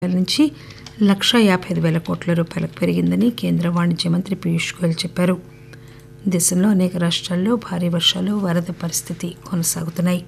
రూపాయల నుంచి లక్షా యాభై ఐదు వేల కోట్ల రూపాయలకు పెరిగిందని కేంద్ర వాణిజ్య మంత్రి పీయూష్ గోయల్ చెప్పారు దేశంలో అనేక రాష్ట్రాల్లో భారీ వర్షాలు వరద పరిస్థితి కొనసాగుతున్నాయి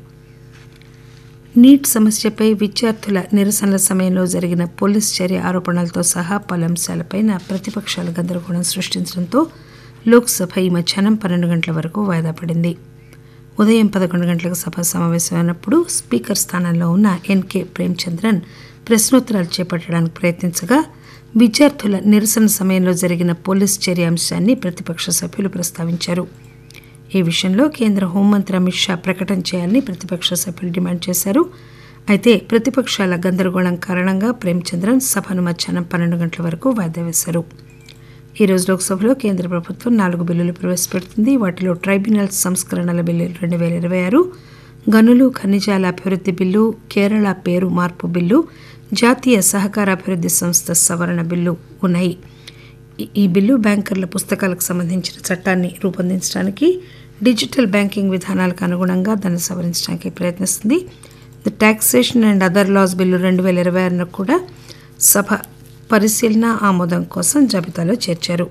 నీట్ సమస్యపై విద్యార్థుల నిరసనల సమయంలో జరిగిన పోలీస్ చర్య ఆరోపణలతో సహా పలు అంశాలపైన ప్రతిపక్షాలు గందరగోళం సృష్టించడంతో లోక్సభ ఈ మధ్యాహ్నం పన్నెండు గంటల వరకు వాయిదా పడింది ఉదయం పదకొండు గంటలకు సభ సమావేశమైనప్పుడు స్పీకర్ స్థానంలో ఉన్న ఎన్కే ప్రేమచంద్రన్ ప్రశ్నోత్తరాలు చేపట్టడానికి ప్రయత్నించగా విద్యార్థుల నిరసన సమయంలో జరిగిన పోలీస్ చర్య అంశాన్ని ప్రతిపక్ష సభ్యులు ప్రస్తావించారు ఈ విషయంలో కేంద్ర హోంమంత్రి అమిత్ షా ప్రకటన చేయాలని ప్రతిపక్ష సభ్యులు డిమాండ్ చేశారు అయితే ప్రతిపక్షాల గందరగోళం కారణంగా ప్రేమచంద్రన్ సభను మధ్యాహ్నం పన్నెండు గంటల వరకు వాయిదా వేశారు ఈ రోజు లోక్సభలో కేంద్ర ప్రభుత్వం నాలుగు బిల్లులు ప్రవేశపెడుతుంది వాటిలో ట్రైబ్యునల్ సంస్కరణల బిల్లు రెండు వేల ఇరవై ఆరు గనులు ఖనిజాల అభివృద్ధి బిల్లు కేరళ పేరు మార్పు బిల్లు జాతీయ సహకార అభివృద్ధి సంస్థ సవరణ బిల్లు ఉన్నాయి ఈ- ఈ బిల్లు బ్యాంకర్ల పుస్తకాలకు సంబంధించిన చట్టాన్ని రూపొందించడానికి డిజిటల్ బ్యాంకింగ్ విధానాలకు అనుగుణంగా దాన్ని సవరించడానికి ప్రయత్నిస్తుంది the taxation and other laws bill రెండు వేల ఇరవై ఆరును కూడా సభ పరిశీలన ఆమోదం కోసం జాబితాలో చేర్చారు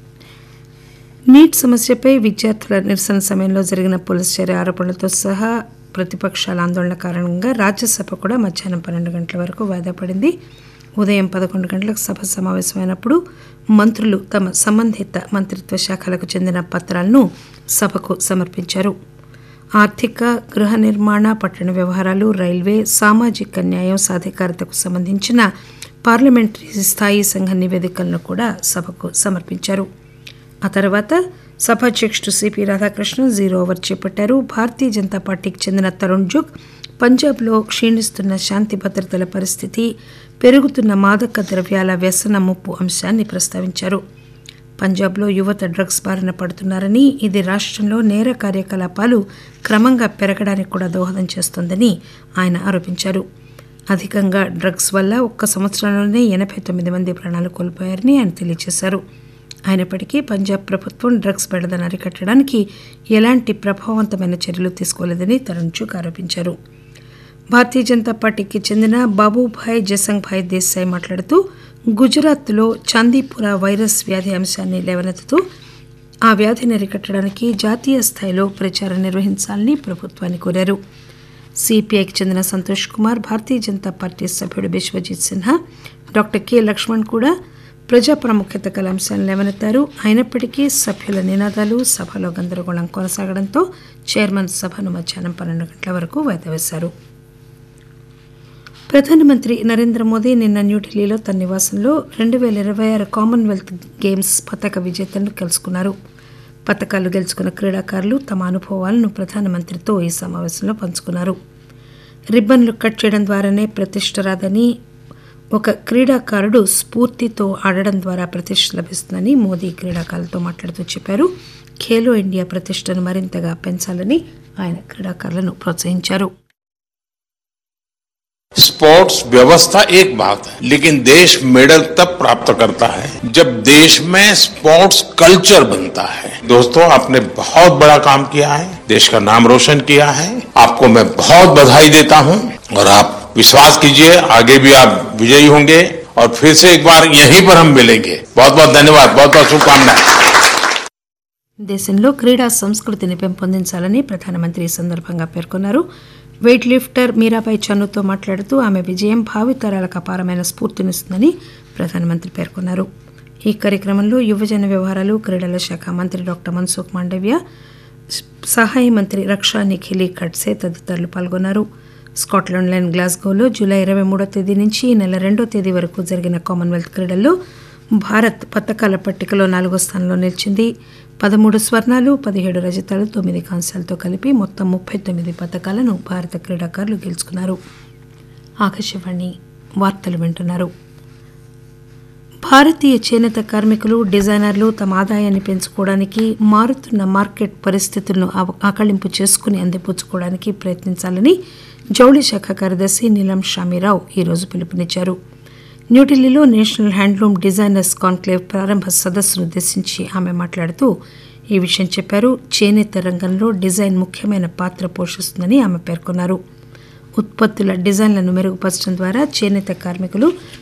నీట్ సమస్యపై విద్యార్థుల నిరసన సమయంలో జరిగిన పోలీస్ చర్య ఆరోపణలతో సహా ప్రతిపక్షాల ఆందోళన కారణంగా రాజ్యసభ కూడా మధ్యాహ్నం పన్నెండు గంటల వరకు వాయిదా పడింది ఉదయం పదకొండు గంటలకు సభ సమావేశమైనప్పుడు మంత్రులు తమ సంబంధిత మంత్రిత్వ శాఖలకు చెందిన పత్రాలను సభకు సమర్పించారు ఆర్థిక గృహ నిర్మాణ పట్టణ వ్యవహారాలు రైల్వే సామాజిక న్యాయం సాధికారతకు సంబంధించిన పార్లమెంటరీ స్థాయి సంఘ నివేదికలను కూడా సభకు సమర్పించారు ఆ తర్వాత సభాధ్యక్షుడు సిపి రాధాకృష్ణన్ జీరో ఓవర్ చేపట్టారు భారతీయ జనతా పార్టీకి చెందిన తరుణ్ జుగ్ పంజాబ్లో క్షీణిస్తున్న శాంతి భద్రతల పరిస్థితి పెరుగుతున్న మాదక ద్రవ్యాల వ్యసన ముప్పు అంశాన్ని ప్రస్తావించారు పంజాబ్లో యువత డ్రగ్స్ బారిన పడుతున్నారని ఇది రాష్ట్రంలో నేర కార్యకలాపాలు క్రమంగా పెరగడానికి కూడా దోహదం చేస్తోందని ఆయన ఆరోపించారు అధికంగా డ్రగ్స్ వల్ల ఒక్క సంవత్సరంలోనే ఎనభై తొమ్మిది మంది ప్రాణాలు కోల్పోయారని ఆయన తెలియజేశారు అయినప్పటికీ పంజాబ్ ప్రభుత్వం డ్రగ్స్ బెడదను అరికట్టడానికి ఎలాంటి ప్రభావవంతమైన చర్యలు తీసుకోలేదని తరుణ్ చుక్ ఆరోపించారు భారతీయ జనతా పార్టీకి చెందిన బాబుభాయ్ జసంగ్భాయ్ దేశాయ్ మాట్లాడుతూ గుజరాత్లో చాందీపుర వైరస్ వ్యాధి అంశాన్ని లేవనెత్తుతూ ఆ వ్యాధిని అరికట్టడానికి జాతీయ స్థాయిలో ప్రచారం నిర్వహించాలని ప్రభుత్వాన్ని కోరారు సిపిఐకి చెందిన సంతోష్ కుమార్ భారతీయ జనతా పార్టీ సభ్యుడు బిశ్వజిత్ సిన్హా డాక్టర్ కె లక్ష్మణ్ కూడా ప్రజా ప్రాముఖ్యత గల అంశాలను లేవనెత్తారు అయినప్పటికీ సభ్యుల నినాదాలు సభలో గందరగోళం కొనసాగడంతో చైర్మన్ సభను మధ్యాహ్నం పన్నెండు గంటల వరకు వాయిదా వేశారు ప్రధానమంత్రి నరేంద్ర మోదీ నిన్న న్యూఢిల్లీలో తన నివాసంలో రెండు వేల ఇరవై ఆరు కామన్వెల్త్ గేమ్స్ పతక విజేతలను కలుసుకున్నారు పతకాలు గెలుచుకున్న క్రీడాకారులు తమ అనుభవాలను ప్రధానమంత్రితో ఈ సమావేశంలో పంచుకున్నారు రిబ్బన్లు కట్ చేయడం ద్వారానే ప్రతిష్ట రాదని ఒక క్రీడాకారుడు స్ఫూర్తితో ఆడడం ద్వారా ప్రతిష్ట లభిస్తుందని మోదీ క్రీడాకారులతో మాట్లాడుతూ చెప్పారు ఖేలో ఇండియా ప్రతిష్టను మరింతగా పెంచాలని ఆయన క్రీడాకారులను ప్రోత్సహించారు स्पोर्ट्स व्यवस्था एक बात है लेकिन देश मेडल तब प्राप्त करता है जब देश में स्पोर्ट्स कल्चर बनता है दोस्तों आपने बहुत बड़ा काम किया है देश का नाम रोशन किया है आपको मैं बहुत बधाई देता हूं और आप विश्वास कीजिए आगे भी आप विजयी होंगे और फिर से एक बार यहीं पर हम मिलेंगे बहुत बहुत धन्यवाद बहुत बहुत शुभकामनाएं దేశంలో క్రీడా సంస్కృతిని పెంపొందించాలని ప్రధానమంత్రి ఈ సందర్భంగా పేర్కొన్నారు వెయిట్ లిఫ్టర్ మీరాబాయి చన్నుతో మాట్లాడుతూ ఆమె విజయం భావితరాలకు అపారమైన స్ఫూర్తినిస్తుందని ప్రధానమంత్రి పేర్కొన్నారు ఈ కార్యక్రమంలో యువజన వ్యవహారాలు క్రీడల శాఖ మంత్రి డాక్టర్ మన్సుఖ్ మాండవ్య సహాయ మంత్రి రక్షా నిఖిలి ఖడ్సే తదితరులు పాల్గొన్నారు స్కాట్లాండ్లోని గ్లాస్గోలో జూలై ఇరవై మూడో తేదీ నుంచి ఈ నెల రెండో తేదీ వరకు జరిగిన కామన్వెల్త్ క్రీడల్లో భారత్ పతకాల పట్టికలో నాలుగో స్థానంలో నిలిచింది పదమూడు స్వర్ణాలు పదిహేడు రజతాలు తొమ్మిది కాంస్యాలతో కలిపి మొత్తం ముప్పై తొమ్మిది పతకాలను భారత క్రీడాకారులు గెలుచుకున్నారు ఆకాశవాణి వార్తలు వింటున్నారు భారతీయ చేనేత కార్మికులు డిజైనర్లు తమ ఆదాయాన్ని పెంచుకోవడానికి మారుతున్న మార్కెట్ పరిస్థితులను అవ- ఆకళింపు చేసుకుని అందిపుచ్చుకోవడానికి ప్రయత్నించాలని జౌళి శాఖ కార్యదర్శి నీలం షామీరావు ఈరోజు పిలుపునిచ్చారు న్యూఢిల్లీలో నేషనల్ హ్యాండ్లూమ్ డిజైనర్స్ కాన్క్లేవ్ ప్రారంభ సదస్సును ఉద్దేశించి ఆమె మాట్లాడుతూ ఈ విషయం చెప్పారు చేనేత రంగంలో డిజైన్ ముఖ్యమైన పాత్ర పోషిస్తుందని ఆమె పేర్కొన్నారు ఉత్పత్తుల డిజైన్లను మెరుగుపరచడం ద్వారా చేనేత కార్మికులు